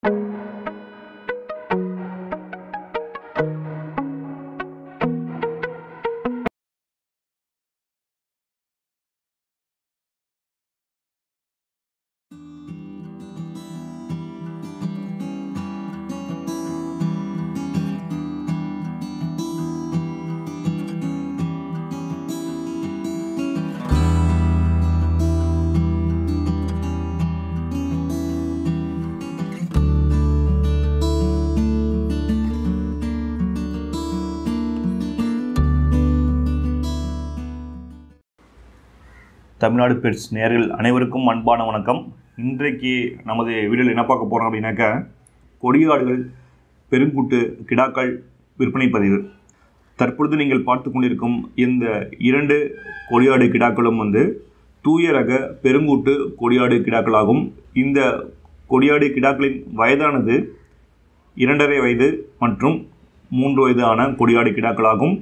Tamil Nadu pets நேயர்கள் அனைவருக்கும் அன்பான வணக்கம் இன்றைக்கு நமது வீடியோவில் என்ன பார்க்க போகிறோம் அப்படின்னாக்கா கொடியாடுகள் பெருங்குட்டு கிடாக்கள் விற்பனை பதிவு தற்பொழுது நீங்கள் பார்த்து கொண்டிருக்கும் இந்த இரண்டு கொடியாடு கிடாக்களும் வந்து தூய ரக பெருங்கூட்டு கொடியாடு கிடாக்களாகும் இந்த கொடியாடு கிடாக்களின் வயதானது இரண்டரை வயது மற்றும் மூன்று வயதான கொடியாடு கிடாக்களாகும்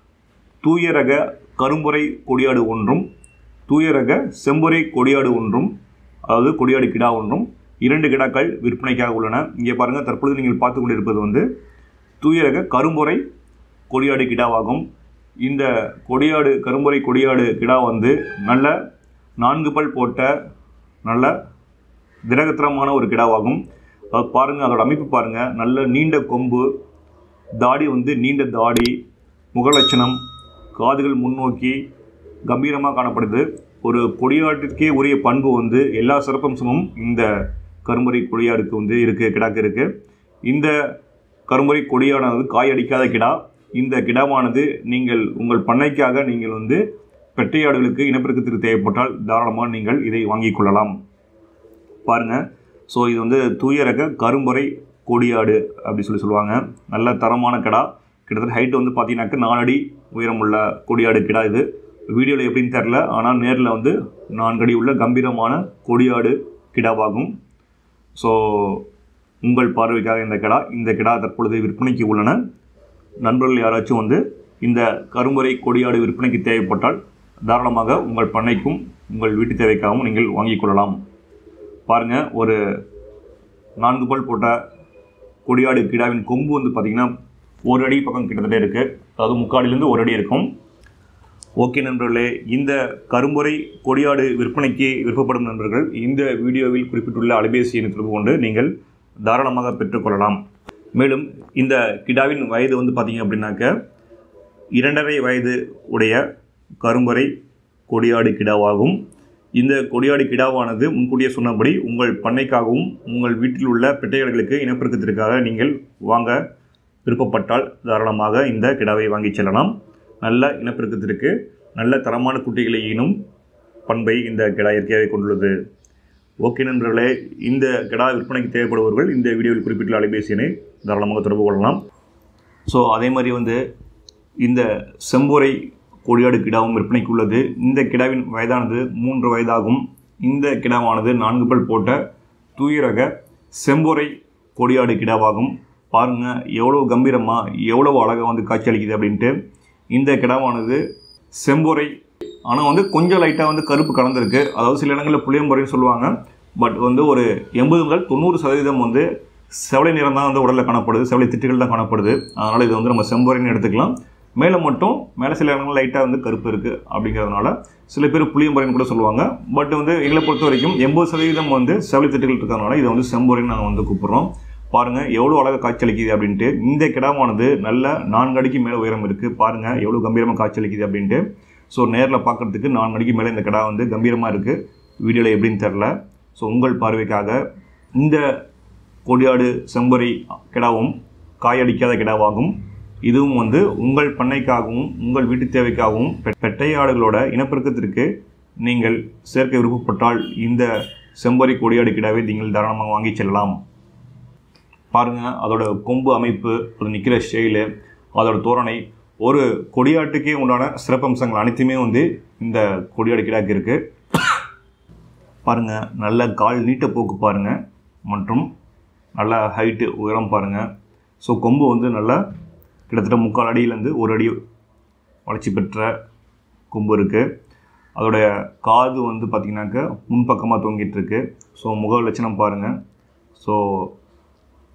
தூய ரக கரும்புரை கொடியாடு ஒன்றும் தூய ரக செம்பொறை கொடியாடு ஒன்றும் அதாவது கொடியாடு கிடா ஒன்றும் இரண்டு கிடாக்கள் விற்பனைக்காக உள்ளன இங்கே பாருங்கள் தற்பொழுது நீங்கள் பார்த்து கொண்டிருப்பது வந்து தூய ரக கரும்புரை கொடியாடு கிடாவாகும் இந்த கொடியாடு கரும்புரை கொடியாடு கிடா வந்து நல்ல நான்கு பல் போட்ட நல்ல திரகத்திரமான ஒரு கிடாவாகும் அது பாருங்கள் அதோட அமைப்பு பாருங்கள் நல்ல நீண்ட கொம்பு தாடி வந்து நீண்ட தாடி முகலட்சணம் காதுகள் முன்னோக்கி கம்பீரமாக காணப்படுது ஒரு கொடியாட்டிற்கே உரிய பண்பு வந்து எல்லா சிறப்பம்சமும் இந்த கரும்புரை கொடியாடுக்கு வந்து இருக்குது கிடாக்கு இருக்குது இந்த கரும்புரை கொடியாடானது காய் அடிக்காத கிடா இந்த கிடாவானது நீங்கள் உங்கள் பண்ணைக்காக நீங்கள் வந்து பெட்டையாடுகளுக்கு இனப்பெருக்கத்திற்கு தேவைப்பட்டால் தாராளமாக நீங்கள் இதை வாங்கிக் கொள்ளலாம் பாருங்கள் ஸோ இது வந்து தூய ரக கரும்புரை கொடியாடு அப்படி சொல்லி சொல்லுவாங்க நல்ல தரமான கிடா கிட்டத்தட்ட ஹைட் வந்து பார்த்தீங்கன்னாக்க நாலு அடி உயரமுள்ள கொடியாடு கிடா இது வீடியோவில் எப்படின்னு தெரில ஆனால் நேரில் வந்து நான்கு அடி உள்ள கம்பீரமான கொடியாடு கிடாவாகும் ஸோ உங்கள் பார்வைக்காக இந்த கிடா இந்த கிடா தற்பொழுது விற்பனைக்கு உள்ளன நண்பர்கள் யாராச்சும் வந்து இந்த கரும்புரை கொடியாடு விற்பனைக்கு தேவைப்பட்டால் தாராளமாக உங்கள் பண்ணைக்கும் உங்கள் வீட்டு தேவைக்காகவும் நீங்கள் வாங்கிக் கொள்ளலாம் பாருங்கள் ஒரு நான்கு பல் போட்ட கொடியாடு கிடாவின் கொம்பு வந்து பார்த்திங்கன்னா ஒரு அடி பக்கம் கிட்டத்தட்ட இருக்குது அதாவது முக்காடிலேருந்து ஒரு அடி இருக்கும் ஓகே நண்பர்களே இந்த கரும்புரை கொடியாடு விற்பனைக்கு விருப்பப்படும் நண்பர்கள் இந்த வீடியோவில் குறிப்பிட்டுள்ள அலைபேசி எண்ணை தொடர்பு கொண்டு நீங்கள் தாராளமாக பெற்றுக்கொள்ளலாம் மேலும் இந்த கிடாவின் வயது வந்து பார்த்தீங்க அப்படின்னாக்க இரண்டரை வயது உடைய கரும்பறை கொடியாடு கிடாவாகும் இந்த கொடியாடு கிடாவானது முன்கூட்டியே சொன்னபடி உங்கள் பண்ணைக்காகவும் உங்கள் வீட்டில் உள்ள பெட்டையாடுகளுக்கு இனப்பெருக்கத்திற்காக நீங்கள் வாங்க விருப்பப்பட்டால் தாராளமாக இந்த கிடாவை வாங்கிச் செல்லலாம் நல்ல இனப்பெருக்கத்திற்கு நல்ல தரமான குட்டிகளை ஈனும் பண்பை இந்த கிடா இயற்கையாகவே கொண்டுள்ளது ஓகே நண்பர்களே இந்த கிடா விற்பனைக்கு தேவைப்படுபவர்கள் இந்த வீடியோவில் குறிப்பிட்டுள்ள அலைபேசியினை தாராளமாக தொடர்பு கொள்ளலாம் ஸோ அதே மாதிரி வந்து இந்த செம்பொறை கொடியாடு கிடாவும் விற்பனைக்கு உள்ளது இந்த கிடாவின் வயதானது மூன்று வயதாகும் இந்த கிடாவானது நான்கு பல் போட்ட தூயரக செம்பொறை கொடியாடு கிடாவாகும் பாருங்கள் எவ்வளோ கம்பீரமாக எவ்வளோ அழகாக வந்து காட்சி அளிக்குது அப்படின்ட்டு இந்த கிடாவானது செம்பொறை ஆனால் வந்து கொஞ்சம் லைட்டாக வந்து கருப்பு கலந்துருக்கு அதாவது சில இடங்களில் புளியம்பொறைன்னு சொல்லுவாங்க பட் வந்து ஒரு எண்பது முதல் தொண்ணூறு சதவீதம் வந்து செவலை நிறம் தான் வந்து உடலில் காணப்படுது செவலை திட்டுகள் தான் காணப்படுது அதனால் இது வந்து நம்ம செம்பொறைன்னு எடுத்துக்கலாம் மேலே மட்டும் மேலே சில இடங்கள் லைட்டாக வந்து கருப்பு இருக்குது அப்படிங்கிறதுனால சில பேர் புளியம்பொறைன்னு கூட சொல்லுவாங்க பட் வந்து எங்களை பொறுத்த வரைக்கும் எண்பது சதவீதம் வந்து செவலை திட்டுகள் இருக்கிறதுனால இதை வந்து செம்பொறைன்னு நாங்கள் வந்து கூப்பிட்றோம் பாருங்கள் எவ்வளோ அழகாக காய்ச்சலிக்குது அப்படின்ட்டு இந்த கிடாவானது நல்ல நான்கு அடிக்கு மேலே உயரம் இருக்குது பாருங்கள் எவ்வளோ கம்பீரமாக காய்ச்சலிக்குது அப்படின்ட்டு ஸோ நேரில் பார்க்குறதுக்கு நான்கு அடிக்கு மேலே இந்த கிடா வந்து கம்பீரமாக இருக்குது வீடியோவில் எப்படின்னு தெரில ஸோ உங்கள் பார்வைக்காக இந்த கொடியாடு செம்பரி கிடாவும் காயடிக்காத கிடாவாகும் இதுவும் வந்து உங்கள் பண்ணைக்காகவும் உங்கள் வீட்டு தேவைக்காகவும் பெ- பெட்டையாடுகளோட இனப்பெருக்கத்திற்கு நீங்கள் சேர்க்க விருப்பப்பட்டால் இந்த செம்பரி கொடியாடு கிடாவை நீங்கள் தாராளமாக வாங்கிச் செல்லலாம் பாருங்கள் அதோட கொம்பு அமைப்பு அது நிற்கிற ஸ்டைலு அதோட தோரணை ஒரு கொடியாட்டுக்கே உண்டான சிறப்பம்சங்கள் அனைத்துமே வந்து இந்த கொடியாடு கிடாக்கு இருக்குது பாருங்கள் நல்ல கால் நீட்ட போக்கு பாருங்கள் மற்றும் நல்ல ஹைட்டு உயரம் பாருங்கள் ஸோ கொம்பு வந்து நல்லா கிட்டத்தட்ட முக்கால் அடியிலேருந்து ஒரு அடி வளர்ச்சி பெற்ற கொம்பு இருக்குது அதோடைய காது வந்து பார்த்திங்கனாக்க முன்பக்கமாக தொங்கிட்டு இருக்கு ஸோ முக லட்சணம் பாருங்கள் ஸோ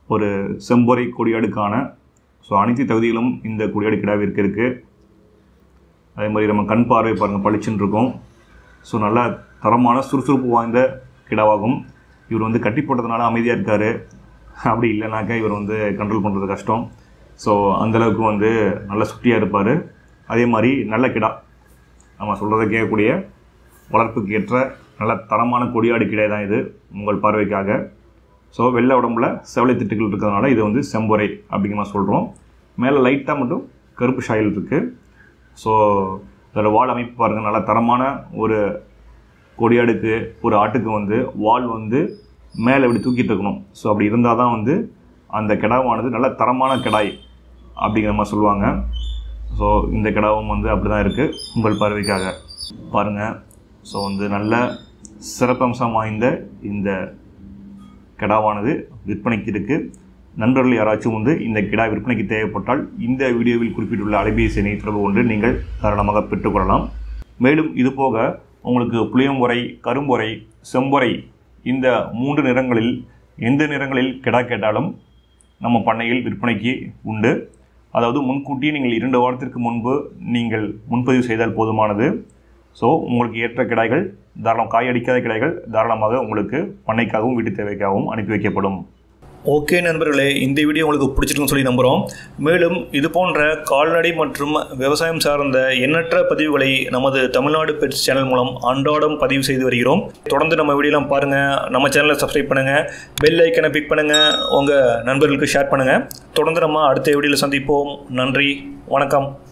ஒரு செம்பொறை கொடியாடுக்கான ஸோ அனைத்து தகுதிகளும் இந்த கொடியாடு கிடாவிற்கு இருக்குது அதே மாதிரி நம்ம கண் பார்வை பாருங்கள் பளிச்சுன்னு இருக்கும் ஸோ நல்ல தரமான சுறுசுறுப்பு வாய்ந்த கிடாவாகும் இவர் வந்து கட்டி போட்டதுனால அமைதியாக இருக்கார் அப்படி இல்லைனாக்கா இவர் வந்து கண்ட்ரோல் பண்ணுறது கஷ்டம் ஸோ அந்தளவுக்கு வந்து நல்ல சுட்டியாக இருப்பார் அதே மாதிரி நல்ல கிடா நம்ம சொல்கிறத கேட்கக்கூடிய வளர்ப்புக்கு ஏற்ற நல்ல தரமான கொடியாடு கிடை தான் இது உங்கள் பார்வைக்காக ஸோ வெள்ளை உடம்புல செவலை திட்டுகள் இருக்கிறதுனால இது வந்து செம்பொறை அப்படிங்கிற மாதிரி சொல்கிறோம் மேலே லைட்டாக மட்டும் கருப்பு ஷாயில் இருக்குது ஸோ அதோட வால் அமைப்பு பாருங்கள் நல்ல தரமான ஒரு கொடியாடுக்கு ஒரு ஆட்டுக்கு வந்து வால் வந்து மேலே இப்படி தூக்கிட்டு இருக்கணும் ஸோ அப்படி இருந்தால் தான் வந்து அந்த கிடாவானது நல்ல தரமான கிடாய் அப்படிங்கிற மாதிரி சொல்லுவாங்க ஸோ இந்த கிடாவும் வந்து அப்படி தான் இருக்குது உங்கள் பார்வைக்காக பாருங்கள் ஸோ வந்து நல்ல சிறப்பம்சம் வாய்ந்த இந்த கிடாவானது விற்பனைக்கு இருக்குது நண்பர்கள் யாராச்சும் வந்து இந்த கிடா விற்பனைக்கு தேவைப்பட்டால் இந்த வீடியோவில் குறிப்பிட்டுள்ள அலைபேசி எண்ணை தொடர்பு கொண்டு நீங்கள் தாராளமாக பெற்றுக்கொள்ளலாம் மேலும் இது போக உங்களுக்கு புளியம்பொறை கரும்பொறை செம்பொறை இந்த மூன்று நிறங்களில் எந்த நிறங்களில் கிடா கேட்டாலும் நம்ம பண்ணையில் விற்பனைக்கு உண்டு அதாவது முன்கூட்டியே நீங்கள் இரண்டு வாரத்திற்கு முன்பு நீங்கள் முன்பதிவு செய்தால் போதுமானது ஸோ உங்களுக்கு ஏற்ற கிடாய்கள் தாராளம் காய் அடிக்காத கிடாய்கள் தாராளமாக உங்களுக்கு பண்ணைக்காகவும் வீட்டு தேவைக்காகவும் அனுப்பி வைக்கப்படும் ஓகே நண்பர்களே இந்த வீடியோ உங்களுக்கு பிடிச்சிருக்குன்னு சொல்லி நம்புகிறோம் மேலும் இது போன்ற கால்நடை மற்றும் விவசாயம் சார்ந்த எண்ணற்ற பதிவுகளை நமது தமிழ்நாடு பெட்ஸ் சேனல் மூலம் அன்றாடம் பதிவு செய்து வருகிறோம் தொடர்ந்து நம்ம வீடியோலாம் பாருங்கள் நம்ம சேனலை சப்ஸ்கிரைப் பண்ணுங்கள் பெல் ஐக்கனை பிக் பண்ணுங்கள் உங்கள் நண்பர்களுக்கு ஷேர் பண்ணுங்கள் தொடர்ந்து நம்ம அடுத்த வீடியோவில் சந்திப்போம் நன்றி வணக்கம்